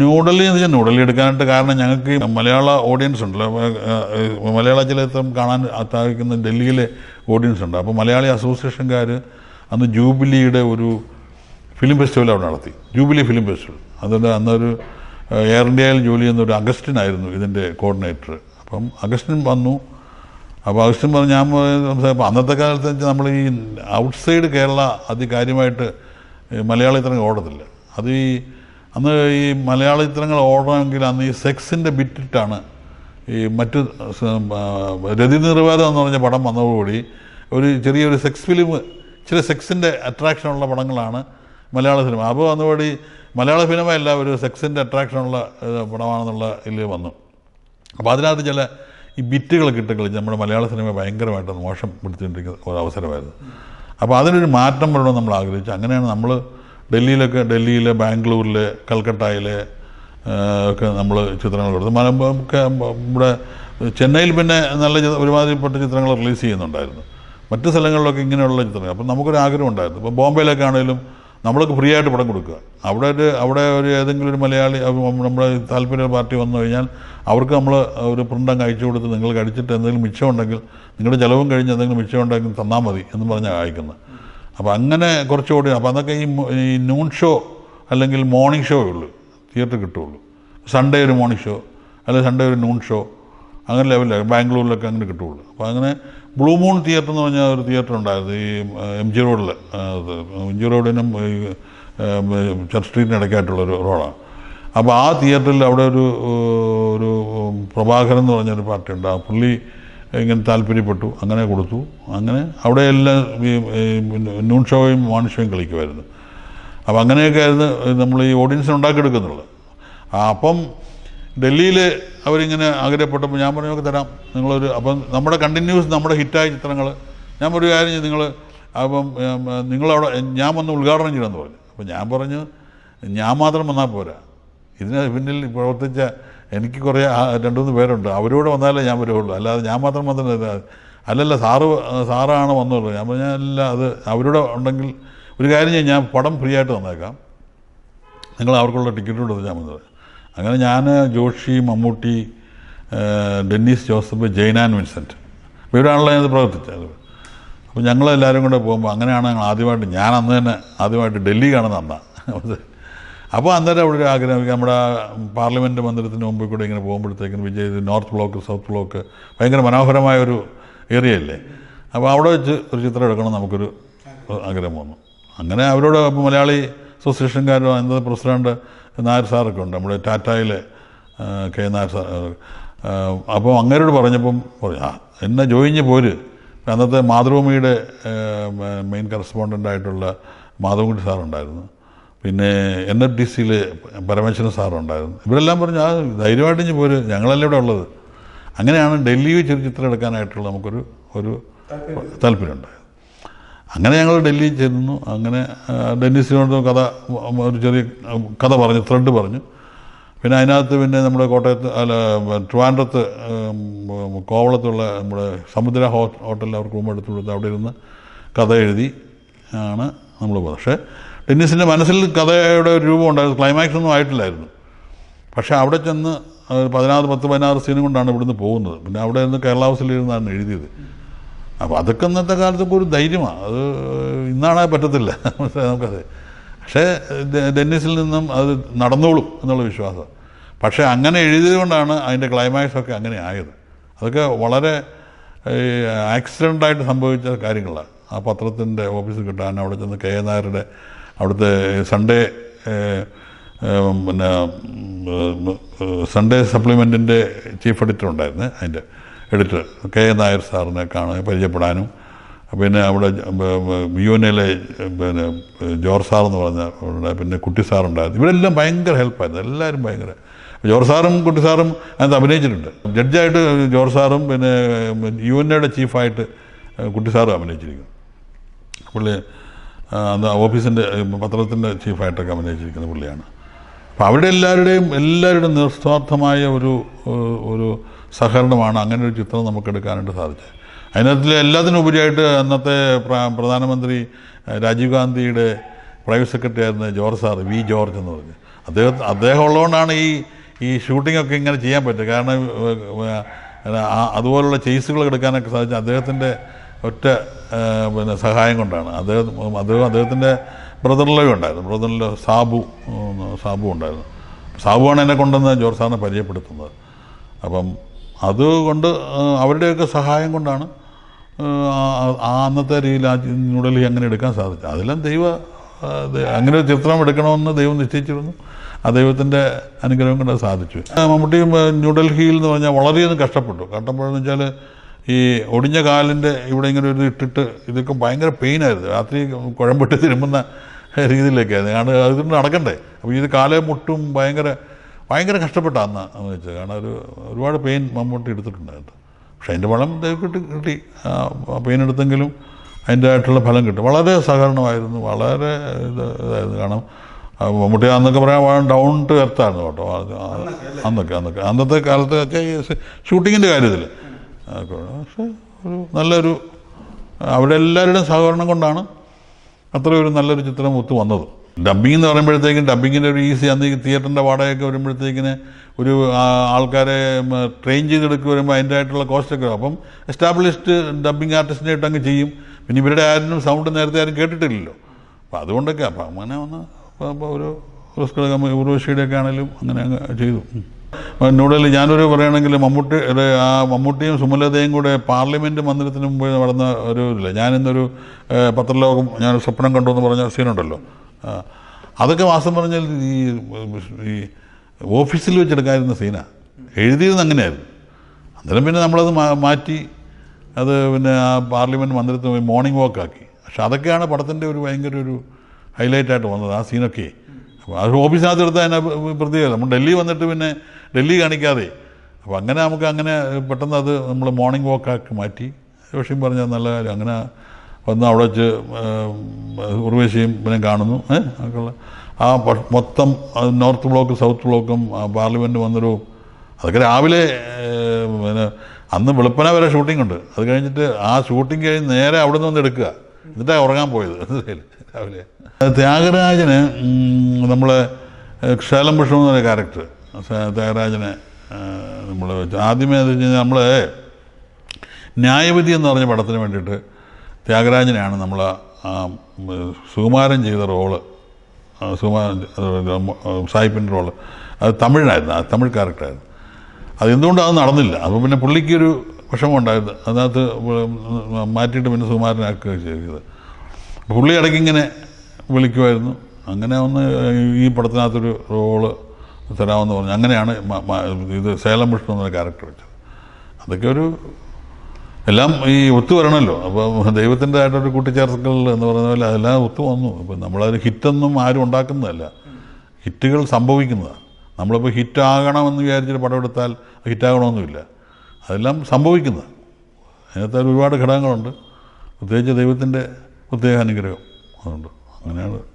ന്യൂഡൽഹി എന്ന് വെച്ചാൽ ന്യൂഡൽഹി എടുക്കാനായിട്ട് കാരണം ഞങ്ങൾക്ക് ഈ മലയാള ഓഡിയൻസ് ഉണ്ടല്ലോ ഏഹ്, ഏഹ്, മലയാള ചലച്ചിത്രം കാണാൻ താമസിക്കുന്ന ഡൽഹിയിലെ ഓഡിയൻസ് ഉണ്ട് അപ്പോൾ മലയാളി അസോസിയേഷൻകാർ അന്ന് ജൂബിലിയുടെ ഒരു ഫിലിം ഫെസ്റ്റിവൽ അവിടെ നടത്തി ജൂബിലി ഫിലിം ഫെസ്റ്റിവൽ അതുകൊണ്ട് അന്നൊരു ഏഹ്, എയർ ഇന്ത്യയിൽ ജോലി ചെയ്യുന്ന ഒരു അഗസ്റ്റിൻ ആയിരുന്നു ഇതിൻ്റെ കോർഡിനേറ്റർ അപ്പം അഗസ്റ്റിൻ വന്നു അപ്പോൾ അഗസ്റ്റിൻ പറഞ്ഞു ഞാൻ സംസാരിച്ചപ്പോൾ അന്നത്തെ കാലത്ത് വെച്ചാൽ നമ്മൾ ഈ ഔട്ട്സൈഡ് കേരള അതികാര്യമായിട്ട് ഈ മലയാള ചിത്രങ്ങൾ ഓടത്തില്ല അത് ഈ അന്ന് ഈ മലയാള ചിത്രങ്ങൾ ഓടണമെങ്കിൽ അന്ന് ഈ സെക്സിൻ്റെ ബിറ്റിട്ടാണ് ഈ മറ്റ് സ- ആ, രതി നിർവാദം എന്ന് പറഞ്ഞ പടം വന്നതോടുകൂടി ഒരു ചെറിയൊരു സെക്സ് ഫിലിം ഇച്ചിരി സെക്സിൻ്റെ അട്രാക്ഷനുള്ള പടങ്ങളാണ് മലയാള സിനിമ അപ്പോൾ വന്നതോടി മലയാള സിനിമയല്ല ഒരു സെക്സിൻ്റെ അട്രാക്ഷനുള്ള ഏഹ്, പടമാണെന്നുള്ള ഇതിൽ വന്നു അപ്പോൾ അതിനകത്ത് ചില ഈ ബിറ്റുകൾ കിട്ടുകൾ നമ്മുടെ മലയാള സിനിമ ഭയങ്കരമായിട്ട് മോശം പിടിച്ചുകൊണ്ടിരിക്കുന്ന ഒരു അവസരമായിരുന്നു അപ്പോൾ അതിനൊരു മാറ്റം വരണമെന്ന് നമ്മൾ ആഗ്രഹിച്ചു അങ്ങനെയാണ് നമ്മൾ ഡൽഹിയിലൊക്കെ ഡൽഹിയിലെ ബാംഗ്ലൂരിലെ കൽക്കട്ടയിലെ ആ, ഒക്കെ നമ്മൾ ചിത്രങ്ങൾ കൊടുത്തു മലമ്പ- ഒക്കെ ഇവിടെ ചെന്നൈയിൽ പിന്നെ നല്ല ചി- ഒരുമാതിരിപ്പെട്ട ചിത്രങ്ങൾ റിലീസ് ചെയ്യുന്നുണ്ടായിരുന്നു മറ്റ് സ്ഥലങ്ങളിലൊക്കെ ഇങ്ങനെയുള്ള ചിത്രങ്ങൾ അപ്പം നമുക്കൊരു ആഗ്രഹം ഉണ്ടായിരുന്നു ഇപ്പോൾ ബോംബെയിലൊക്കെ ആണെങ്കിലും നമ്മളൊക്കെ ഫ്രീ ആയിട്ട് പടം കൊടുക്കുക അവിടെ ഒരു അവിടെ ഒരു ഏതെങ്കിലും ഒരു മലയാളി അഹ് നമ്മുടെ താല്പര്യ പാർട്ടി വന്നു കഴിഞ്ഞാൽ അവർക്ക് നമ്മൾ ഒരു പ്രിൻ്റ് അയച്ചു കൊടുത്ത് നിങ്ങൾക്ക് അടിച്ചിട്ട് എന്തെങ്കിലും മിച്ചം ഉണ്ടെങ്കിൽ നിങ്ങളുടെ ചിലവും കഴിഞ്ഞ് എന്തെങ്കിലും മിച്ചം ഉണ്ടെങ്കിൽ തന്നാൽ മതി എന്ന് പറഞ്ഞാൽ അയക്കുന്നത് അപ്പോൾ അങ്ങനെ കുറച്ചുകൂടി അപ്പോൾ അതൊക്കെ ഈ മോ- ഈ നൂൺ ഷോ അല്ലെങ്കിൽ മോർണിംഗ് ഷോ ഉള്ളൂ തിയേറ്റർ കിട്ടുള്ളൂ സൺഡേ ഒരു മോർണിംഗ് ഷോ അല്ലെങ്കിൽ സൺഡേ ഒരു നൂൺ ഷോ അങ്ങനെ ലെവലിലാണ് ബാംഗ്ലൂരിലൊക്കെ അങ്ങനെ കിട്ടുള്ളൂ അപ്പോൾ അങ്ങനെ ബ്ലൂ മൂൺ തിയേറ്റർ എന്ന് പറഞ്ഞ ഒരു തിയേറ്റർ ഉണ്ടായിരുന്നു ഈ എം ജി റോഡിൽ എം ജി റോഡിനും ഈ ചർച്ച് സ്ട്രീറ്റിന് ഇടയ്ക്കായിട്ടുള്ള ഒരു റോഡാണ് അപ്പോൾ ആ തിയേറ്ററിൽ അവിടെ ഒരു ഒരു പ്രഭാകരൻ എന്ന് പറഞ്ഞൊരു പാർട്ടി ഉണ്ട് ആ പുള്ളി ഇങ്ങനെ താല്പര്യപ്പെട്ടു അങ്ങനെ കൊടുത്തു അങ്ങനെ അവിടെ എല്ലാം ഈ ഈ നൂൺ ഷോയും മോർണിംഗ് ഷോയും കളിക്കുമായിരുന്നു അപ്പോൾ അങ്ങനെയൊക്കെ ആയിരുന്നു നമ്മൾ ഈ ഓഡിയൻസിന് ഉണ്ടാക്കിയെടുക്കുന്നുള്ളത് ആ, അപ്പം ഡൽഹിയിൽ അവരിങ്ങനെ ആഗ്രഹപ്പെട്ടപ്പോൾ ഞാൻ പറഞ്ഞു "നമുക്ക് തരാം നിങ്ങളൊരു അപ്പം നമ്മുടെ കണ്ടിന്യൂസ് നമ്മുടെ ഹിറ്റായ ചിത്രങ്ങൾ ഞാൻ ഒരു കാര്യം ചെയ്യും നിങ്ങൾ അപ്പം ഉം, നിങ്ങളവിടെ ഞാൻ വന്ന് ഉദ്ഘാടനം ചെയ്യണമെന്ന് പറഞ്ഞു അപ്പം ഞാൻ പറഞ്ഞു ഞാൻ മാത്രം വന്നാൽ പോരാ ഇതിന് പിന്നിൽ പ്രവർത്തിച്ച എനിക്ക് കുറേ ആ- രണ്ട് മൂന്ന് പേരുണ്ട് അവരോട് വന്നാലേ ഞാൻ വരുള്ളൂ അല്ലാതെ ഞാൻ മാത്രം വന്നില്ല അല്ലല്ല സാറ് സാറാണ് വന്നുള്ളൂ ഞാൻ പറഞ്ഞ അല്ല അത് അവരോട് ഉണ്ടെങ്കിൽ ഒരു കാര്യം ചെയ്യും ഞാൻ പടം ഫ്രീ ആയിട്ട് തന്നേക്കാം നിങ്ങൾ അവർക്കുള്ള ടിക്കറ്റ് കൊടുത്ത് ഞാൻ വന്നത് അങ്ങനെ ഞാൻ ജോഷി മമ്മൂട്ടി ആ, ഡെന്നീസ് ജോസഫ് ജെയ്നാൻ വിൻസെൻറ്റ് ഇവരാണല്ലോ ഇത് പ്രവർത്തിച്ചത് അപ്പോൾ ഞങ്ങളെല്ലാവരും കൂടെ പോകുമ്പോൾ അങ്ങനെയാണ് ഞങ്ങൾ ആദ്യമായിട്ട് ഞാൻ അന്ന് തന്നെ ആദ്യമായിട്ട് ഡൽഹി കാണുന്ന അന്നാണ് അപ്പോൾ അന്നേരം അവിടെ ഒരു ആഗ്രഹം നമ്മുടെ പാർലമെൻറ്റ് മന്ദിരത്തിന് മുമ്പിൽ കൂടെ ഇങ്ങനെ പോകുമ്പോഴത്തേക്കും വിജയ് നോർത്ത് ബ്ലോക്ക് സൗത്ത് ബ്ലോക്ക് ഭയങ്കര മനോഹരമായ ഒരു ഏരിയ അല്ലേ അപ്പോൾ അവിടെ വെച്ച് ഒരു ചിത്രം എടുക്കണം നമുക്കൊരു ആഗ്രഹം വന്നു അങ്ങനെ അവരോട് അപ്പോൾ മലയാളി അസോസിയേഷൻകാരും എന്താ പ്രസിഡന്റ് നായർ സാറൊക്കെ ഉണ്ട് നമ്മുടെ ടാറ്റായിലെ ആ, കെ നായർ സാർ ആ, അപ്പോൾ അങ്ങേരോട് പറഞ്ഞപ്പം പറഞ്ഞു ആ എന്നെ ജോയിഞ്ഞ് പോര് അന്നത്തെ മാതൃഭൂമിയുടെ മെയിൻ കറസ്പോണ്ടൻ്റ് ആയിട്ടുള്ള മാധവൻകുട്ടി സാറുണ്ടായിരുന്നു പിന്നെ എൻ എഫ് ഡി സിയിൽ പരമേശ്വരൻ സാറുണ്ടായിരുന്നു ഇവരെല്ലാം പറഞ്ഞു ആ ധൈര്യമായിട്ട് ഇഞ്ഞ് പോര് ഞങ്ങളല്ലേ ഇവിടെ ഉള്ളത് അങ്ങനെയാണ് ഡൽഹി വെച്ചൊരു ചിത്രം എടുക്കാനായിട്ടുള്ള നമുക്കൊരു ഒരു താല്പര്യമുണ്ടായത് അങ്ങനെ ഞങ്ങൾ ഡൽഹി ചെന്നു അങ്ങനെ ആ, ഡെന്നിസിനോട് കഥ ഉം, ഒരു ചെറിയ ഉം, കഥ പറഞ്ഞു ത്രെഡ് പറഞ്ഞു പിന്നെ അതിനകത്ത് പിന്നെ നമ്മുടെ കോട്ടയത്ത് അല്ല ട്രിവാൻഡ്രത്ത് ഉം, ഉം, കോവളത്തുള്ള നമ്മുടെ സമുദ്ര ഹോ ഹോട്ടലിൽ അവർക്ക് റൂം എടുത്തു കൊടുത്ത് അവിടെ ഇരുന്ന് കഥ എഴുതി ആണ് നമ്മൾ പോകുന്നത് പക്ഷേ ഡെന്നിസിൻ്റെ മനസ്സിൽ കഥയുടെ ഒരു രൂപം ഉണ്ടായിരുന്നു ക്ലൈമാക്സ് ഒന്നും ആയിട്ടില്ലായിരുന്നു പക്ഷേ അവിടെ ചെന്ന് ഒരു പതിനാറ് പത്ത് പതിനാറ് സീനും കൊണ്ടാണ് ഇവിടുന്ന് പോകുന്നത് പിന്നെ അവിടെ നിന്ന് കേരള ഹൗസിലിരുന്നാണ് എഴുതിയത് അപ്പോൾ അതൊക്കെ ഇന്നത്തെ കാലത്തൊക്കെ ഒരു ധൈര്യമാണ് അത് ഇന്നാണെ പറ്റത്തില്ല മനസ്സിലായോ നമുക്കത് പക്ഷേ ഡെ- ഡെന്നിസിൽ നിന്നും അത് നടന്നോളും എന്നുള്ള വിശ്വാസം പക്ഷേ അങ്ങനെ എഴുതിയത് കൊണ്ടാണ് അതിൻ്റെ ക്ലൈമാക്സ് ഒക്കെ അങ്ങനെ ആയത് അതൊക്കെ വളരെ ആക്സിഡൻ്റായിട്ട് സംഭവിച്ച കാര്യങ്ങളാണ് ആ പത്രത്തിൻ്റെ ഓഫീസിൽ കിട്ടാൻ അവിടെ ചെന്ന് കെ എ നായരുടെ അവിടുത്തെ സൺഡേ ഏഹ്, ഏഹ്, പിന്നെ ഉം, ഏഹ്, സൺഡേ സപ്ലിമെൻറ്റിൻ്റെ ചീഫ് എഡിറ്റർ ഉണ്ടായിരുന്നു അതിൻ്റെ എഡിറ്റർ കെ എ നായർ സാറിനെ കാണാൻ പരിചയപ്പെടാനും പിന്നെ അവിടെ യു എൻ എയിലെ പിന്നെ ജോർജ് സാർ എന്ന് പറഞ്ഞ ഉണ്ട്. പിന്നെ കുട്ടി സാറുണ്ടായിരുന്നു ഇവരെല്ലാം ഭയങ്കര ഹെൽപ്പായിരുന്നു എല്ലാവരും ഭയങ്കര ജോർജ് സാറും കുട്ടി സാറും അതിനകത്ത് അഭിനയിച്ചിട്ടുണ്ട് ജഡ്ജായിട്ട് ജോർജ് സാറും പിന്നെ യു എൻ എയുടെ ചീഫായിട്ട് കുട്ടി സാറും അഭിനയിച്ചിരിക്കുന്നു പുള്ളി ആ, അന്ന് ഓഫീസിൻ്റെ പത്രത്തിൻ്റെ ചീഫായിട്ടൊക്കെ അഭിനയിച്ചിരിക്കുന്ന പുള്ളിയാണ് അപ്പോൾ അവിടെ എല്ലാവരുടെയും എല്ലാവരുടെയും നിസ്വാർത്ഥമായ ഒരു ഏഹ്, ഒരു സഹകരണമാണ് അങ്ങനെ ഒരു ചിത്രം നമുക്ക് എടുക്കാനായിട്ട് സാധിച്ചത് അതിനകത്തിൽ എല്ലാത്തിനും ഉപരിയായിട്ട് അന്നത്തെ പ്ര- പ്രധാനമന്ത്രി ഏഹ്, രാജീവ് ഗാന്ധിയുടെ പ്രൈവറ്റ് സെക്രട്ടറി ആയിരുന്ന ജോർജ് സാർ വി ജോർജ് എന്ന് പറഞ്ഞ് അദ്ദേഹം അദ്ദേഹം ഉള്ളതുകൊണ്ടാണ് ഈ ഈ ഷൂട്ടിംഗ് ഒക്കെ ഇങ്ങനെ ചെയ്യാൻ പറ്റുക കാരണം ഏഹ്, ഏഹ്, ആ- അതുപോലുള്ള ചേസുകൾ എടുക്കാനൊക്കെ സാധിച്ച അദ്ദേഹത്തിൻ്റെ ഒറ്റ ഏഹ്, പിന്നെ സഹായം കൊണ്ടാണ് അദ്ദേഹം അദ്ദേഹം അദ്ദേഹത്തിൻ്റെ ബ്രദറിലോ ഉണ്ടായിരുന്നു ബ്രദറിലോ സാബു ഉം, സാബു ഉണ്ടായിരുന്നു സാബുവാണ് എന്നെ കൊണ്ടുവന്ന് ജോർജ് സാറിനെ പരിചയപ്പെടുത്തുന്നത് അപ്പം അതുകൊണ്ട് ഏഹ്, അവരുടെയൊക്കെ സഹായം കൊണ്ടാണ് ഏഹ്, ആ- ആ അന്നത്തെ രീതിയിൽ ആ ന്യൂഡൽഹി അങ്ങനെ എടുക്കാൻ സാധിച്ചു അതെല്ലാം ദൈവ ആ, ദ- അങ്ങനെ ഒരു ചിത്രം എടുക്കണമെന്ന് ദൈവം നിശ്ചയിച്ചിരുന്നു ആ ദൈവത്തിൻ്റെ അനുഗ്രഹം കൊണ്ട് അത് സാധിച്ചു ആ, മമ്മൂട്ടിയും ഏഹ്, ന്യൂഡൽഹിയിൽ എന്ന് പറഞ്ഞാൽ വളരെയധികം കഷ്ടപ്പെട്ടു കഷ്ടപ്പെട്ടെന്ന് വെച്ചാൽ ഈ ഒടിഞ്ഞ കാലിൻ്റെ ഇവിടെ ഇങ്ങനെ ഒരു ഇട്ടിട്ട് ഇതൊക്കെ ഭയങ്കര പെയിനായിരുന്നു രാത്രി കുഴമ്പിട്ട് തിരുമ്പുന്ന രീതിയിലേക്കായിരുന്നു കാരണം അതുകൊണ്ട് നടക്കണ്ടേ അപ്പോൾ ഇത് കാലേ മുട്ടും ഭയങ്കര ഭയങ്കര കഷ്ടപ്പെട്ട അന്ന് എന്ന് വെച്ചാൽ കാരണം ഒരു ഒരുപാട് പെയിൻ മമ്മൂട്ടി എടുത്തിട്ടുണ്ടായിരുന്നു പക്ഷെ അതിൻ്റെ ഫലം ദൈവം കിട്ടി കിട്ടി ആ പെയിൻ എടുത്തെങ്കിലും അതിൻ്റെ ആയിട്ടുള്ള ഫലം കിട്ടി വളരെ സഹകരണമായിരുന്നു വളരെ ഇത് ഇതായിരുന്നു കാരണം ആ മമ്മൂട്ടി അന്നൊക്കെ പറയാൻ ഡൗൺ ടു എർത്തായിരുന്നു കേട്ടോ അത് ആ- അന്നൊക്കെ അന്നൊക്കെ അന്നത്തെ കാലത്ത് ഒക്കെ ഈ ഷൂട്ടിങ്ങിൻ്റെ കാര്യത്തിൽ പക്ഷേ ഒരു നല്ലൊരു അവിടെ എല്ലാവരുടെയും സഹകരണം കൊണ്ടാണ് അത്ര ഒരു നല്ലൊരു ചിത്രം ഒത്തു വന്നത് ഡബ്ബിംഗ് എന്ന് പറയുമ്പോഴത്തേക്കും ഡബ്ബിങ്ങിൻ്റെ ഒരു ഈസി അന്ന് ഈ തിയേറ്ററിൻ്റെ വാടകയൊക്കെ വരുമ്പോഴത്തേക്കിന് ഒരു ആ, ആൾക്കാരെ ട്രെയിൻ ചെയ്തെടുക്കുക വരുമ്പോൾ അതിൻ്റെ ആയിട്ടുള്ള കോസ്റ്റൊക്കെ വരും. അപ്പം എസ്റ്റാബ്ലിഷ്ഡ് ഡബ്ബിംഗ് ആർട്ടിസ്റ്റിനെ ഇട്ട് അങ്ങ് ചെയ്യും പിന്നെ ഇവരുടെ ആരും സൗണ്ട് നേരത്തെ ആരും കേട്ടിട്ടില്ലല്ലോ അപ്പം അതുകൊണ്ടൊക്കെ അപ്പം അങ്ങനെ ഒന്ന് ഇപ്പം ഇപ്പം ഒരു റിസ്ക് എടുക്കാൻ ഉർവശിയുടെയൊക്കെ ആണെങ്കിലും അങ്ങനെ അങ്ങ് ചെയ്തു ഉം. ന്യൂഡൽഹി ഞാനൊരു പറയുകയാണെങ്കിൽ മമ്മൂട്ടി ഒരു ആ മമ്മൂട്ടിയും സുമലതയും കൂടെ പാർലമെൻറ്റ് മന്ദിരത്തിന് മുമ്പ് നടന്ന ഒരു ഇല്ല ഞാനിന്നൊരു ഏഹ്, പത്രലോകം ഞാൻ സ്വപ്നം കണ്ടു എന്ന് പറഞ്ഞ സീനുണ്ടല്ലോ ആ, അതൊക്കെ വാസം പറഞ്ഞാൽ ഈ ഈ ഓഫീസിൽ വെച്ചെടുക്കാതിരുന്ന സീനാണ് എഴുതിയിരുന്ന അങ്ങനെയായിരുന്നു അന്നേരം പിന്നെ നമ്മളത് മാ- മാറ്റി അത് പിന്നെ ആ പാർലമെൻറ്റ് മന്ദിരത്തിൽ പോയി മോർണിംഗ് വാക്ക് ആക്കി പക്ഷെ അതൊക്കെയാണ് പടത്തിൻ്റെ ഒരു ഭയങ്കര ഒരു ഹൈലൈറ്റ് ആയിട്ട് വന്നത് ആ സീനൊക്കെ അപ്പോൾ അത് ഓഫീസിനകത്ത് എടുത്താൽ അതിനെ പ്രത്യേകത നമ്മൾ ഡൽഹി വന്നിട്ട് പിന്നെ ഡൽഹി കാണിക്കാതെ അപ്പോൾ അങ്ങനെ നമുക്ക് അങ്ങനെ പെട്ടെന്ന് അത് നമ്മൾ മോർണിംഗ് വാക്കാക്കി മാറ്റി ജോഷിയും പറഞ്ഞാൽ നല്ല കാര്യം അങ്ങനെ വന്ന് അവിടെ വെച്ച് ഉർവേശിയും പിന്നെ കാണുന്നു ഏഹ് അങ്ങനെയുള്ള ആ പ- മൊത്തം അത് നോർത്ത് ബ്ലോക്ക് സൗത്ത് ബ്ലോക്കും ആ പാർലമെൻറ്റ് വന്നൊരു അതൊക്കെ രാവിലെ ഏഹ്, പിന്നെ അന്ന് വെളുപ്പന വരെ ഷൂട്ടിംഗ് ഉണ്ട് അത് കഴിഞ്ഞിട്ട് ആ ഷൂട്ടിംഗ് കഴിഞ്ഞ് നേരെ അവിടെ നിന്ന് വന്ന് എടുക്കുക എന്നിട്ടാണ് ഉറങ്ങാൻ പോയത് രാവിലെ ത്യാഗരാജന് നമ്മൾ ക്ഷേലം വിഷ്ണു എന്ന് പറയുന്ന ക്യാരക്ടർ ത്യാഗരാജനെ നമ്മൾ ആദ്യമേ എന്ന് വെച്ച് കഴിഞ്ഞാൽ നമ്മൾ ന്യായവിധി എന്ന് പറഞ്ഞ പടത്തിന് വേണ്ടിയിട്ട് ത്യാഗരാജനെയാണ് നമ്മൾ സുകുമാരൻ ചെയ്ത റോള് ആ, സുകുമാരൻ സായിപ്പിൻ്റെ റോള് അത് തമിഴിനായിരുന്നു ആ തമിഴ് ക്യാരക്ടറായിരുന്നു അത് എന്തുകൊണ്ടും അത് നടന്നില്ല അപ്പോൾ പിന്നെ പുള്ളിക്ക് ഒരു വിഷമം ഉണ്ടായിരുന്നു അതിനകത്ത് മാറ്റിയിട്ട് പിന്നെ സുകുമാരനാക്കുക ചെയ്തത് അപ്പോൾ പുള്ളി ഇടയ്ക്ക് ഇങ്ങനെ വിളിക്കുമായിരുന്നു അങ്ങനെ ഒന്ന് ഈ പടത്തിനകത്തൊരു റോള് തരാമെന്ന് പറഞ്ഞു അങ്ങനെയാണ് മ- മ- ഇത് സേലം വിഷ്ണു എന്ന ക്യാരക്ടർ വെച്ചത് അതൊക്കെ ഒരു എല്ലാം ഈ ഒത്തു വരണമല്ലോ അപ്പോൾ ദൈവത്തിൻ്റെ ആയിട്ടൊരു കൂട്ടിച്ചേർക്കൽ എന്ന് പറയുന്ന പോലെ അതെല്ലാം ഒത്തു വന്നു ഇപ്പം നമ്മളതൊരു ഹിറ്റൊന്നും ആരും ഉണ്ടാക്കുന്നതല്ല ഹിറ്റുകൾ സംഭവിക്കുന്നതാണ് നമ്മളിപ്പോൾ ഹിറ്റാകണമെന്ന് വിചാരിച്ചിട്ട് പടം എടുത്താൽ ഹിറ്റാകണമെന്നില്ല അതെല്ലാം സംഭവിക്കുന്നത് അതിനകത്ത് ഒരുപാട് ഘടകങ്ങളുണ്ട് പ്രത്യേകിച്ച് ദൈവത്തിൻ്റെ പ്രത്യേക അനുഗ്രഹം അതുണ്ട് അങ്ങനെയാണ്